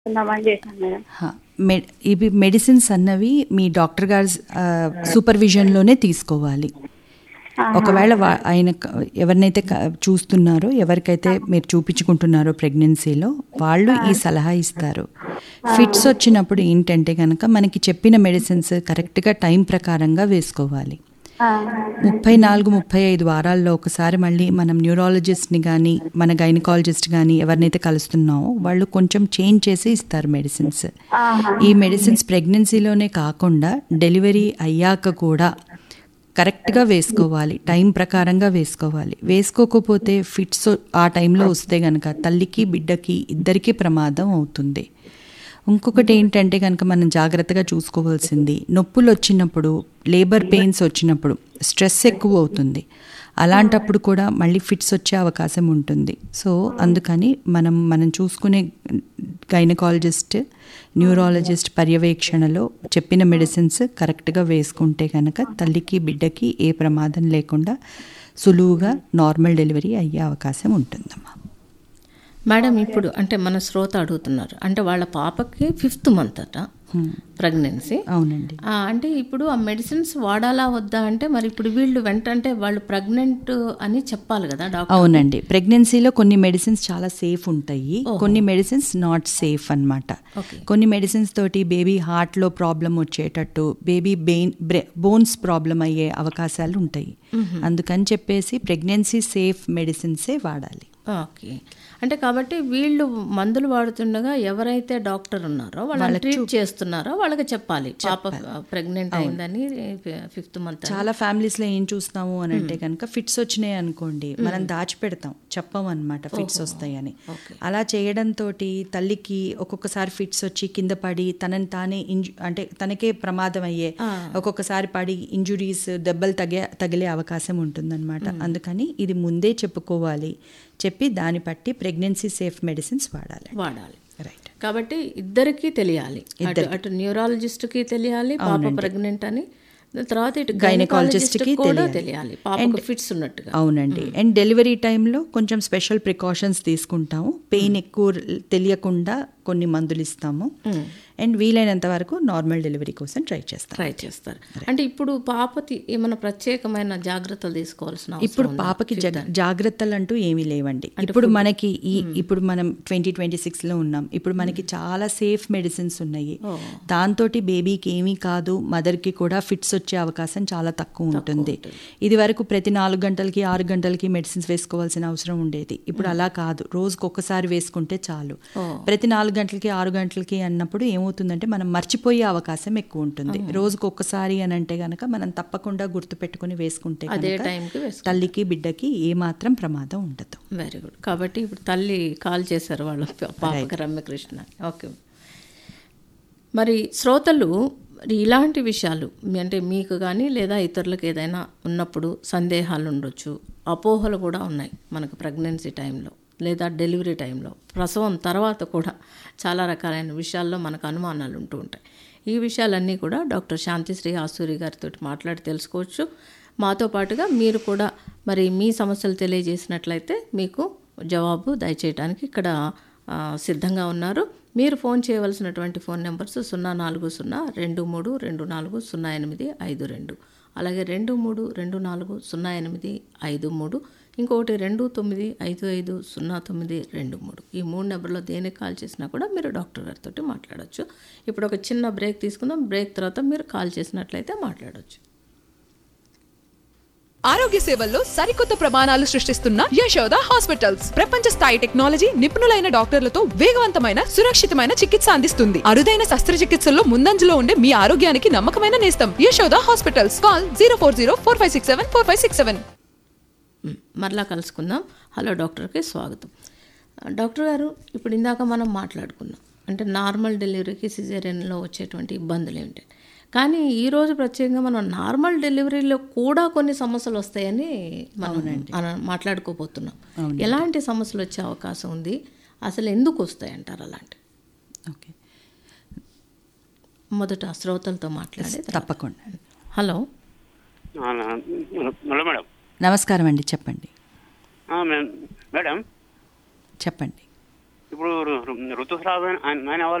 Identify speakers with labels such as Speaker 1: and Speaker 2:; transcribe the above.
Speaker 1: ఉందామని చేశాను మేడం
Speaker 2: హా, మె- ఇవి మెడిసిన్స్ అన్నవి మీ డాక్టర్ గారి ఆ, సూపర్విజన్లోనే తీసుకోవాలి ఒకవేళ వా- ఆయన క- ఎవరినైతే క- చూస్తున్నారో ఎవరికైతే మీరు చూపించుకుంటున్నారో ప్రెగ్నెన్సీలో వాళ్ళు ఈ సలహా ఇస్తారు ఫిట్స్ వచ్చినప్పుడు ఏంటంటే కనుక మనకి చెప్పిన మెడిసిన్స్ కరెక్ట్గా టైం ప్రకారంగా వేసుకోవాలి
Speaker 1: ఆ,
Speaker 2: ముప్పై నాలుగు ముప్పై ఐదు వారాల్లో ఒకసారి మళ్ళీ మనం న్యూరాలజిస్ట్ని కానీ మన గైనకాలజిస్ట్ కానీ ఎవరినైతే కలుస్తున్నామో వాళ్ళు కొంచెం చేంజ్ చేసి ఇస్తారు మెడిసిన్స్
Speaker 1: ఆహా.
Speaker 2: ఈ మెడిసిన్స్ ప్రెగ్నెన్సీలోనే కాకుండా డెలివరీ అయ్యాక కూడా కరెక్ట్గా వేసుకోవాలి టైం ప్రకారంగా వేసుకోవాలి వేసుకోకపోతే ఫిట్స్ ఆ టైంలో వస్తే కనుక తల్లికి బిడ్డకి ఇద్దరికీ ప్రమాదం అవుతుంది ఇంకొకటి ఏంటంటే కనుక మనం జాగ్రత్తగా చూసుకోవాల్సింది నొప్పులు వచ్చినప్పుడు లేబర్ పెయిన్స్ వచ్చినప్పుడు స్ట్రెస్ ఎక్కువ అవుతుంది అలాంటప్పుడు కూడా మళ్ళీ ఫిట్స్ వచ్చే అవకాశం ఉంటుంది సో అందుకని మనం మనం చూసుకునే గైనకాలజిస్ట్ న్యూరాలజిస్ట్ పర్యవేక్షణలో చెప్పిన మెడిసిన్స్ కరెక్ట్గా వేసుకుంటే కనుక తల్లికి బిడ్డకి ఏ ప్రమాదం లేకుండా సులువుగా నార్మల్ డెలివరీ అయ్యే అవకాశం ఉంటుందమ్మా
Speaker 3: మేడం ఇప్పుడు అంటే మన శ్రోత అడుగుతున్నారు అంటే వాళ్ళ పాపకి ఫిఫ్త్ మంత్ అట ప్రెగ్నెన్సీ
Speaker 2: అవునండి
Speaker 3: ఆ, అంటే ఇప్పుడు ఆ మెడిసిన్స్ వాడాలా వద్దా అంటే మరి ఇప్పుడు వీళ్ళు వెంటంటే వాళ్ళు ప్రెగ్నెంట్ అని చెప్పాలి కదా డాక్టర్
Speaker 2: అవునండి ప్రెగ్నెన్సీలో కొన్ని మెడిసిన్స్ చాలా సేఫ్ ఉంటాయి కొన్ని మెడిసిన్స్ నాట్ సేఫ్ అన్నమాట
Speaker 3: Okay.
Speaker 2: కొన్ని మెడిసిన్స్ తోటి బేబీ హార్ట్లో ప్రాబ్లం వచ్చేటట్టు బేబీ బెయిన్ బోన్స్ ప్రాబ్లం అయ్యే అవకాశాలు ఉంటాయి అందుకని చెప్పేసి ప్రెగ్నెన్సీ సేఫ్ మెడిసిన్సే వాడాలి
Speaker 3: ఓకే అంటే కాబట్టి వీళ్ళు మందులు వాడుతుండగా ఎవరైతే డాక్టర్ ఉన్నారో వాళ్ళని ట్రీట్ చేస్తున్నారో వాళ్ళకి చెప్పాలి పాప ప్రెగ్నెంట్ అయిందని ఫిఫ్త్ మంత్
Speaker 2: చాలా ఫ్యామిలీస్లో ఏం చూస్తాము అని అంటే కనుక ఫిట్స్ వచ్చినాయి అనుకోండి మనం దాచిపెడతాం చెప్పం అనమాట ఫిట్స్ వస్తాయని అలా చేయడంతో తల్లికి ఒక్కొక్కసారి ఫిట్స్ వచ్చి కింద పడి తనని తానే ఇంజు అంటే తనకే ప్రమాదం అయ్యే ఒక్కొక్కసారి పడి ఇంజురీస్ దెబ్బలు తగే తగిలే అవకాశం ఉంటుందన్నమాట అందుకని ఇది ముందే చెప్పుకోవాలి చెప్పి దాన్ని బట్టి ప్రెగ్నెన్సీ సేఫ్ మెడిసిన్స్ వాడాలి
Speaker 3: వాడాలి
Speaker 2: రైట్
Speaker 3: కాబట్టి ఇద్దరికి తెలియాలి అటు అటు న్యూరాలజిస్ట్ కి తెలియాలి పాప ప్రెగ్నెంట్ అని తర్వాత ఇటు
Speaker 2: Gynecologist
Speaker 3: గైనకాలజిస్ట్
Speaker 2: కి
Speaker 3: కూడా
Speaker 2: తెలియాలి.
Speaker 3: తెలియాలి పాపకు ఫిట్స్ ఉన్నట్టుగా
Speaker 2: అవునండి అండ్ డెలివరీ టైంలో కొంచెం స్పెషల్ ప్రికాషన్స్ తీసుకుంటాము పెయిన్ ఎక్కువ తెలియకుండా కొన్ని మందులు ఇస్తాము అండ్ వీలైనంత వరకు నార్మల్ డెలివరీ కోసం ట్రై చేస్తాం
Speaker 3: ట్రై చేస్తారు అంటే ఇప్పుడు పాపకి ఏమైనా ప్రత్యేకమైన జాగ్రత్తలు తీసుకోవాల్సిన అవసరం
Speaker 2: ఇప్పుడు
Speaker 3: ఉందా?
Speaker 2: పాపకి జగ- జాగ్రత్తలు అంటూ ఏమీ లేవండి ఇప్పుడు మనకి ఈ ఇప్పుడు మనం ట్వంటీ ట్వంటీ సిక్స్లో ఉన్నాం ఇప్పుడు మనకి చాలా సేఫ్ మెడిసిన్స్ ఉన్నాయి దాంతో బేబీకి ఏమీ కాదు మదర్కి కూడా ఫిట్స్ వచ్చే అవకాశం చాలా తక్కువ ఉంటుంది ఇది వరకు ప్రతి నాలుగు గంటలకి ఆరు గంటలకి మెడిసిన్స్ వేసుకోవాల్సిన అవసరం ఉండేది ఇప్పుడు అలా కాదు రోజుకి ఒక్కసారి వేసుకుంటే చాలు ప్రతి నాలుగు గంటలకి ఆరు గంటలకి అన్నప్పుడు ఏమవుతుందంటే మనం మర్చిపోయే అవకాశం ఎక్కువ ఉంటుంది రోజుకి ఒక్కసారి అని అంటే గనక మనం తప్పకుండా గుర్తు పెట్టుకుని వేసుకుంటే
Speaker 3: అదే
Speaker 2: గనక
Speaker 3: టైంకి వేసుకో
Speaker 2: తల్లికి బిడ్డకి ఏమాత్రం ప్రమాదం ఉండదు
Speaker 3: వెరీ గుడ్ కాబట్టి ఇప్పుడు తల్లి కాల్ చేశారు వాళ్ళ పా- పాపకి రమ్యకృష్ణ ఓకే మరి శ్రోతలు మరి ఇలాంటి విషయాలు మీ- అంటే మీకు కానీ లేదా ఇతరులకు ఏదైనా ఉన్నప్పుడు సందేహాలు ఉండొచ్చు అపోహలు కూడా ఉన్నాయి మనకు ప్రెగ్నెన్సీ టైంలో లేదా డెలివరీ టైంలో ప్రసవం తర్వాత కూడా చాలా రకాలైన విషయాల్లో మనకు అనుమానాలు ఉంటూ ఉంటాయి ఈ విషయాలన్నీ కూడా డాక్టర్ శాంతిశ్రీ ఆసూరి గారితో మాట్లాడి తెలుసుకోవచ్చు మాతో పాటుగా మీరు కూడా మరి మీ సమస్యలు తెలియజేసినట్లయితే మీకు జవాబు దయచేయడానికి ఇక్కడ ఆ, సిద్ధంగా ఉన్నారు మీరు ఫోన్ చేయవలసినటువంటి ఫోన్ నెంబర్స్ సున్నా నాలుగు సున్నా రెండు మూడు రెండు నాలుగు సున్నా ఎనిమిది ఐదు రెండు అలాగే రెండు మూడు రెండు నాలుగు సున్నా ఎనిమిది ఐదు మూడు ఇంకొకటి రెండు తొమ్మిది ఐదు ఐదు సున్నా తొమ్మిది రెండు మూడు ఈ మూడు నెంబర్లో దేనికి కాల్ చేసినా కూడా మీరు డాక్టర్ గారితో మాట్లాడొచ్చు ఇప్పుడు ఒక చిన్న బ్రేక్ తీసుకుందాం బ్రేక్ తర్వాత మీరు కాల్ చేసినట్లయితే మాట్లాడొచ్చు
Speaker 4: ఆరోగ్య సేవల్లో సరికొత్త ప్రమాణాలు సృష్టిస్తున్న యశోద హాస్పిటల్స్ ప్రపంచ స్థాయి టెక్నాలజీ నిపుణులైన డాక్టర్లతో వేగవంతమైన సురక్షితమైన చికిత్స అందిస్తుంది అరుదైన శస్త్రచికిత్సల్లో ముందంజలో ఉండే మీ ఆరోగ్యానికి నమ్మకమైన నేస్తం Yashoda hospitals call zero four zero four five six seven four five six seven
Speaker 3: మ్, మరలా కలుసుకుందాం హలో డాక్టర్కి స్వాగతం డాక్టర్ గారు ఇప్పుడు ఇందాక మనం మాట్లాడుకున్నాం అంటే నార్మల్ డెలివరీకి సిజేరియన్లో వచ్చేటువంటి ఇబ్బందులు ఏమిటి కానీ ఈ రోజు ప్రత్యేకంగా మనం నార్మల్ డెలివరీలో కూడా కొన్ని సమస్యలు వస్తాయని మనం మనం మాట్లాడుకోబోతున్నాం ఎలాంటి సమస్యలు వచ్చే అవకాశం ఉంది అసలు ఎందుకు వస్తాయి అంటారు అలాంటి
Speaker 2: ఓకే
Speaker 3: మొదట శ్రోతలతో మాట్లాడే తర్వాత.
Speaker 2: తప్పకుండా
Speaker 3: హలో
Speaker 5: అవునా? హలో మేడం
Speaker 2: నమస్కారం అండి చెప్పండి
Speaker 5: ఆ, మేం- మేడం
Speaker 2: చెప్పండి
Speaker 5: ఇప్పుడు ఇప్పుడు ఋ- ఋతుస్రావం అయిన అయిన వాళ్ళు